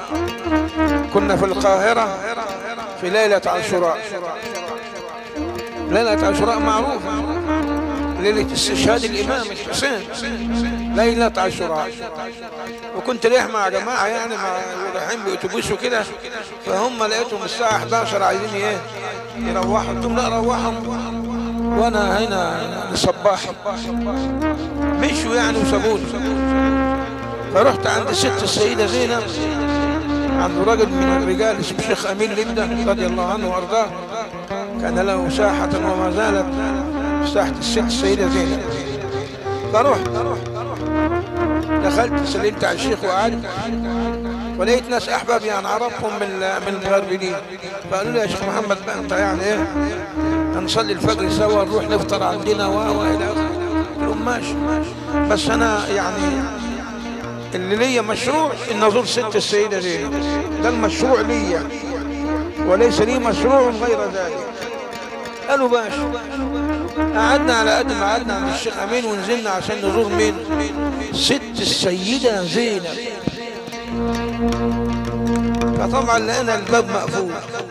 كنا في القاهرة في ليلة عاشوراء ليلة عاشوراء معروفة ليلة استشهاد الإمام الحسين ليلة عاشوراء وكنت رايح مع جماعة يعني مع رايحين بأتوبيس وكده فهم لقيتهم الساعة 11 عايزين إيه يروحوا قلت لهم لا روحوا وأنا هنا لصباح مشوا يعني وسابوني فرحت عند الست السيدة زينب عند رجل من الرجال اسمه الشيخ أمين لبدة رضي الله عنه وأرضاه كان له ساحة وما زالت ساحة الست السيدة زينب فرحت دخلت سلمت على الشيخ وقعدت ولقيت ناس احباب يعني اعرفهم من من المغربلين فقالوا لي يا شيخ محمد بقى انت يعني ايه هنصلي الفجر سوا نروح نفطر عندنا و والى اخره قلت لهم ماشي بس انا يعني اللي ليا مشروع ان ازور ست السيده زينب ده المشروع ليا وليس لي مشروع غير ذلك قالوا باشا قعدنا على قد ما قعدنا عند الشيخ امين ونزلنا عشان نزور مين ست السيده زينب فطبعا لقينا الباب مقفول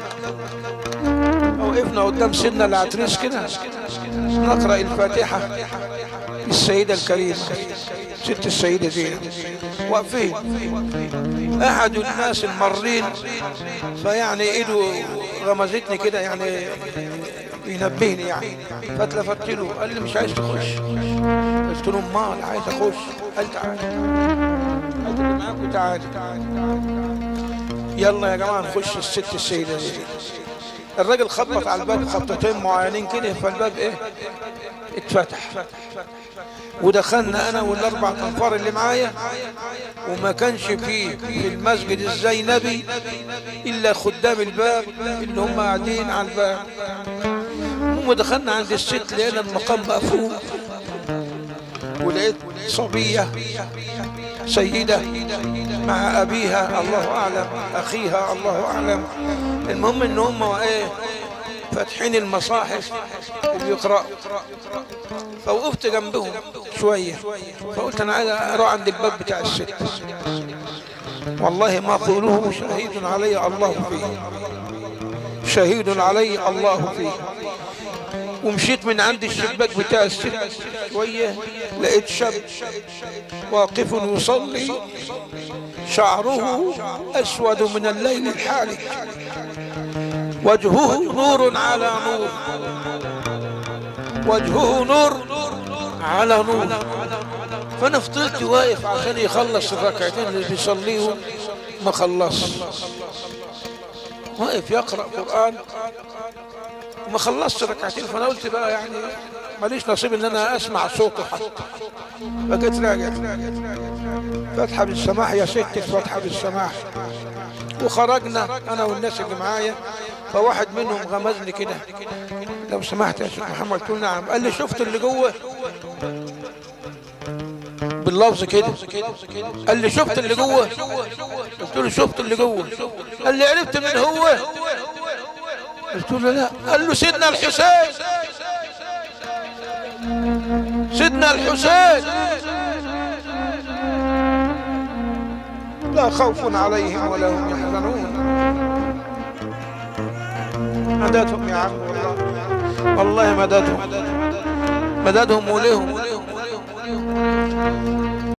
وقفنا قدام سيدنا العتريس كده نقرا الفاتحه للسيده الكريمه ست السيده زينب واقفين احد الناس المارين فيعني ايده غمزتني كده يعني ينبهني يعني فاتلفت له قال لي مش عايز تخش قلت له امال عايز اخش قال تعالى قلت له معاكم تعالى يلا يا جماعه نخش الست السيده دي الراجل خبط على الباب خبطتين معينين كده فالباب ايه اتفتح ودخلنا انا والاربع انفار اللي معايا وما كانش فيه في المسجد الزينبي الا خدام الباب اللي هم قاعدين على الباب ودخلنا عند الست لقينا المقام مقفول ولقيت صبية سيدة مع أبيها الله أعلم أخيها الله أعلم المهم إن هم إيه فاتحين المصاحف وبيقرأوا فوقفت جنبهم شوية فقلت أنا عايز أروح عند الباب بتاع الست والله ما قوله شهيد علي الله فيه شهيد علي الله فيه ومشيت من عند الشباك بتاع الست شوية لقيت شاب واقف يصلي شعره أسود من الليل الحالك وجهه نور على نور وجهه نور على نور فانا فضلت واقف عشان يخلص الركعتين اللي بيصليهم ما خلص واقف يقرا قران وما خلصت ركعتين فانا قلت بقى يعني ماليش نصيب ان انا اسمع صوته حتى فجيت راجع فاتحه بالسماح يا ست فاتحه بالسماح وخرجنا انا والناس اللي معايا فواحد منهم غمزني كده لو سمحت يا شيخ محمد قلت له نعم قال لي شفت اللي جوه باللفظ كده قال لي شفت اللي جوه قلت له شفت اللي جوه قال لي عرفت من هو قلت له لا قال له سيدنا الحسين سيدنا الحسين لا خوف عليهم ولا هم يحزنون مددهم يا عم والله والله مددهم مددهم ولهم